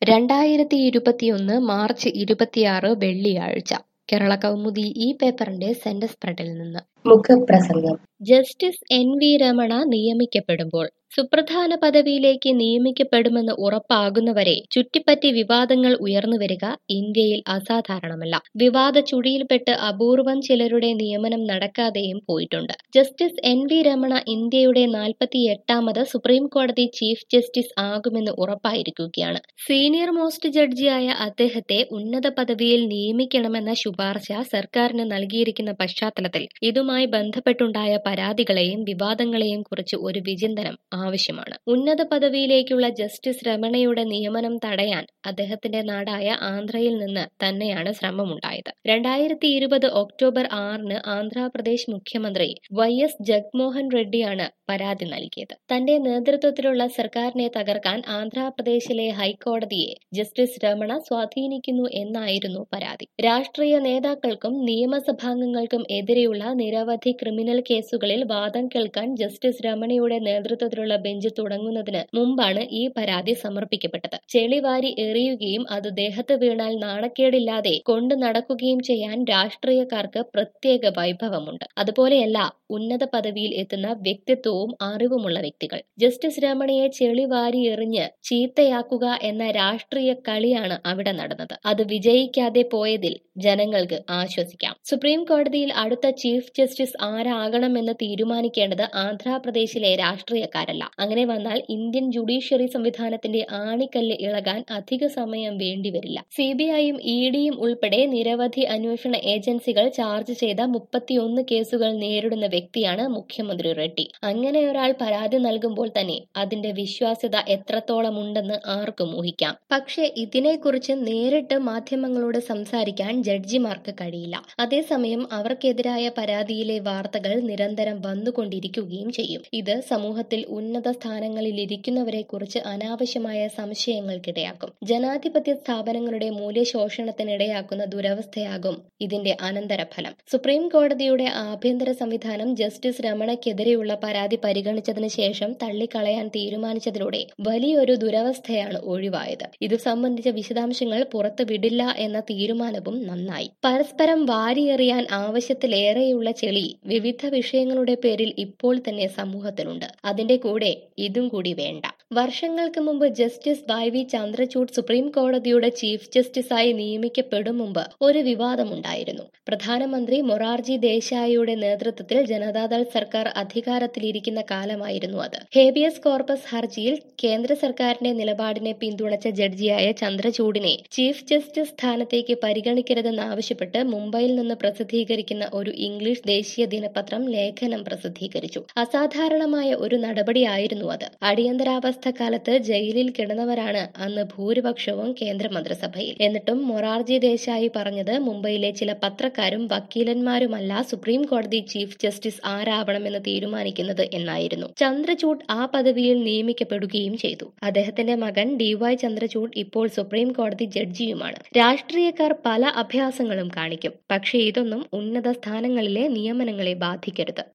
രണ്ടായിരത്തി ഇരുപത്തിയൊന്ന് മാർച്ച് ഇരുപത്തിയാറ് വെള്ളിയാഴ്ച കേരള കൗമുദി ഈ പേപ്പറിന്റെ സെന്റർ സ്പ്രെഡിൽ നിന്ന് മുഖപ്രസംഗം ജസ്റ്റിസ് എൻ വി രമണ നിയമിക്കപ്പെടുമ്പോൾ സുപ്രധാന പദവിയിലേക്ക് നിയമിക്കപ്പെടുമെന്ന് ഉറപ്പാകുന്നവരെ ചുറ്റിപ്പറ്റി വിവാദങ്ങൾ ഉയർന്നുവരിക ഇന്ത്യയിൽ അസാധാരണമല്ല വിവാദ ചുഴിയിൽപ്പെട്ട് അപൂർവം ചിലരുടെ നിയമനം നടക്കാതെയും പോയിട്ടുണ്ട് ജസ്റ്റിസ് എൻ വി രമണ ഇന്ത്യയുടെ നാൽപ്പത്തി എട്ടാമത് സുപ്രീം കോടതി ചീഫ് ജസ്റ്റിസ് ആകുമെന്ന് ഉറപ്പായിരിക്കുകയാണ് സീനിയർ മോസ്റ്റ് ജഡ്ജിയായ അദ്ദേഹത്തെ ഉന്നത പദവിയിൽ നിയമിക്കണമെന്ന ശുപാർശ സർക്കാരിന് നൽകിയിരിക്കുന്ന പശ്ചാത്തലത്തിൽ ഇതുമായി ബന്ധപ്പെട്ടുണ്ടായ പരാതികളെയും വിവാദങ്ങളെയും കുറിച്ച് ഒരു വിചിന്തനം ആവശ്യമാണ് ഉന്നത പദവിയിലേക്കുള്ള ജസ്റ്റിസ് രമണയുടെ നിയമനം തടയാൻ അദ്ദേഹത്തിന്റെ നാടായ ആന്ധ്രയിൽ നിന്ന് തന്നെയാണ് ശ്രമമുണ്ടായത് രണ്ടായിരത്തി ഇരുപത് ഒക്ടോബർ ആറിന് ആന്ധ്രാപ്രദേശ് മുഖ്യമന്ത്രി വൈ എസ് ജഗ്മോഹൻ റെഡ്ഡിയാണ് പരാതി നൽകിയത് തന്റെ നേതൃത്വത്തിലുള്ള സർക്കാരിനെ തകർക്കാൻ ആന്ധ്രാപ്രദേശിലെ ഹൈക്കോടതിയെ ജസ്റ്റിസ് രമണ സ്വാധീനിക്കുന്നു എന്നായിരുന്നു പരാതി രാഷ്ട്രീയ നേതാക്കൾക്കും നിയമസഭാംഗങ്ങൾക്കും എതിരെയുള്ള നിരവധി ക്രിമിനൽ കേസുകളിൽ വാദം കേൾക്കാൻ ജസ്റ്റിസ് രമണയുടെ നേതൃത്വത്തിലുള്ള ബെഞ്ച് തുടങ്ങുന്നതിന് മുമ്പാണ് ഈ പരാതി സമർപ്പിക്കപ്പെട്ടത് ചെളിവാരി എറിയുകയും അത് ദേഹത്ത് വീണാൽ നാണക്കേടില്ലാതെ കൊണ്ടു നടക്കുകയും ചെയ്യാൻ രാഷ്ട്രീയക്കാർക്ക് പ്രത്യേക വൈഭവമുണ്ട് അതുപോലെയല്ല ഉന്നത പദവിയിൽ എത്തുന്ന വ്യക്തിത്വവും അറിവുമുള്ള വ്യക്തികൾ ജസ്റ്റിസ് രമണയെ ചെളിവാരി എറിഞ്ഞ് ചീത്തയാക്കുക എന്ന രാഷ്ട്രീയ കളിയാണ് അവിടെ നടന്നത് അത് വിജയിക്കാതെ പോയതിൽ ജനങ്ങൾക്ക് ആശ്വസിക്കാം സുപ്രീം കോടതിയിൽ അടുത്ത ചീഫ് ജസ്റ്റിസ് ആരാകണമെന്ന് തീരുമാനിക്കേണ്ടത് ആന്ധ്രാപ്രദേശിലെ രാഷ്ട്രീയക്കാരല്ല അങ്ങനെ വന്നാൽ ഇന്ത്യൻ ജുഡീഷ്യറി സംവിധാനത്തിന്റെ ആണിക്കല്ല് ഇളകാൻ അധിക സമയം വേണ്ടിവരില്ല സിബിഐയും ഇ ഡിയും ഉൾപ്പെടെ നിരവധി അന്വേഷണ ഏജൻസികൾ ചാർജ് ചെയ്ത മുപ്പത്തിയൊന്ന് കേസുകൾ നേരിടുന്ന വ്യക്തിയാണ് മുഖ്യമന്ത്രി റെഡ്ഡി അങ്ങനെ ഒരാൾ പരാതി നൽകുമ്പോൾ തന്നെ അതിന്റെ വിശ്വാസ്യത എത്രത്തോളം ഉണ്ടെന്ന് ആർക്കും ഊഹിക്കാം പക്ഷേ ഇതിനെക്കുറിച്ച് നേരിട്ട് മാധ്യമങ്ങളോട് സംസാരിക്കാൻ ജഡ്ജിമാർക്ക് കഴിയില്ല അതേസമയം അവർക്കെതിരായ പരാതിയിലെ വാർത്തകൾ നിരന്തരം വന്നുകൊണ്ടിരിക്കുകയും ചെയ്യും ഇത് സമൂഹത്തിൽ ഉന്നത സ്ഥാനങ്ങളിൽ ഇരിക്കുന്നവരെ കുറിച്ച് അനാവശ്യമായ സംശയങ്ങൾക്കിടയാക്കും ജനാധിപത്യ സ്ഥാപനങ്ങളുടെ മൂല്യശോഷണത്തിനിടയാക്കുന്ന ദുരവസ്ഥയാകും ഇതിന്റെ അനന്തരഫലം സുപ്രീം കോടതിയുടെ ആഭ്യന്തര സംവിധാനം ജസ്റ്റിസ് രമണയ്ക്കെതിരെയുള്ള പരാതി പരിഗണിച്ചതിന് ശേഷം തള്ളിക്കളയാൻ തീരുമാനിച്ചതിലൂടെ വലിയൊരു ദുരവസ്ഥയാണ് ഒഴിവായത് ഇത് സംബന്ധിച്ച വിശദാംശങ്ങൾ പുറത്തുവിടില്ല എന്ന തീരുമാനവും നന്നായി പരസ്പരം വാരിയെറിയാൻ ആവശ്യത്തിലേറെയുള്ള ചെളി വിവിധ വിഷയങ്ങളുടെ പേരിൽ ഇപ്പോൾ തന്നെ സമൂഹത്തിലുണ്ട് അതിന്റെ കൂടെ ഇതും കൂടി വേണ്ട വർഷങ്ങൾക്ക് മുമ്പ് justice Y V Chandrachud supreme കോടതിയുടെ ചീഫ് ജസ്റ്റിസായി നിയമിക്കപ്പെടും മുമ്പ് ഒരു വിവാദമുണ്ടായിരുന്നു പ്രധാനമന്ത്രി മൊറാർജി ദേശായിയുടെ നേതൃത്വത്തിൽ ജനതാദൾ സർക്കാർ അധികാരത്തിലിരിക്കുന്ന കാലമായിരുന്നു അത് ഹേബിയസ് കോർപ്പസ് ഹർജിയിൽ കേന്ദ്ര സർക്കാരിന്റെ നിലപാടിനെ പിന്തുണച്ച ജഡ്ജിയായ ചന്ദ്രചൂഡിനെ ചീഫ് ജസ്റ്റിസ് സ്ഥാനത്തേക്ക് പരിഗണിക്കരുതെന്നാവശ്യപ്പെട്ട് മുംബൈയിൽ നിന്ന് പ്രസിദ്ധീകരിക്കുന്ന ഒരു ഇംഗ്ലീഷ് ദേശീയ ദിനപത്രം ലേഖനം പ്രസിദ്ധീകരിച്ചു അസാധാരണമായ ഒരു നടപടിയായിരുന്നു അത് അടിയന്തരാവസ്ഥ കാലത്ത് ജയിലിൽ കിടന്നവരാണ് അന്ന് ഭൂരിപക്ഷവും കേന്ദ്രമന്ത്രിസഭയിൽ എന്നിട്ടും മൊറാർജി ദേശായി പറഞ്ഞത് മുംബൈയിലെ ചില പത്രക്കാരും വക്കീലന്മാരുമല്ല സുപ്രീം കോടതി ചീഫ് ജസ്റ്റിസ് ആരാവണമെന്ന് തീരുമാനിക്കുന്നത് എന്നായിരുന്നു ചന്ദ്രചൂഡ് ആ പദവിയിൽ നിയമിക്കപ്പെടുകയും ചെയ്തു അദ്ദേഹത്തിന്റെ മകൻ ഡി വൈ ചന്ദ്രചൂഡ് ഇപ്പോൾ സുപ്രീം കോടതി ജഡ്ജിയുമാണ് രാഷ്ട്രീയക്കാർ പല അഭ്യാസങ്ങളും കാണിക്കും പക്ഷേ ഇതൊന്നും ഉന്നത സ്ഥാനങ്ങളിലെ നിയമനങ്ങളെ ബാധിക്കരുത്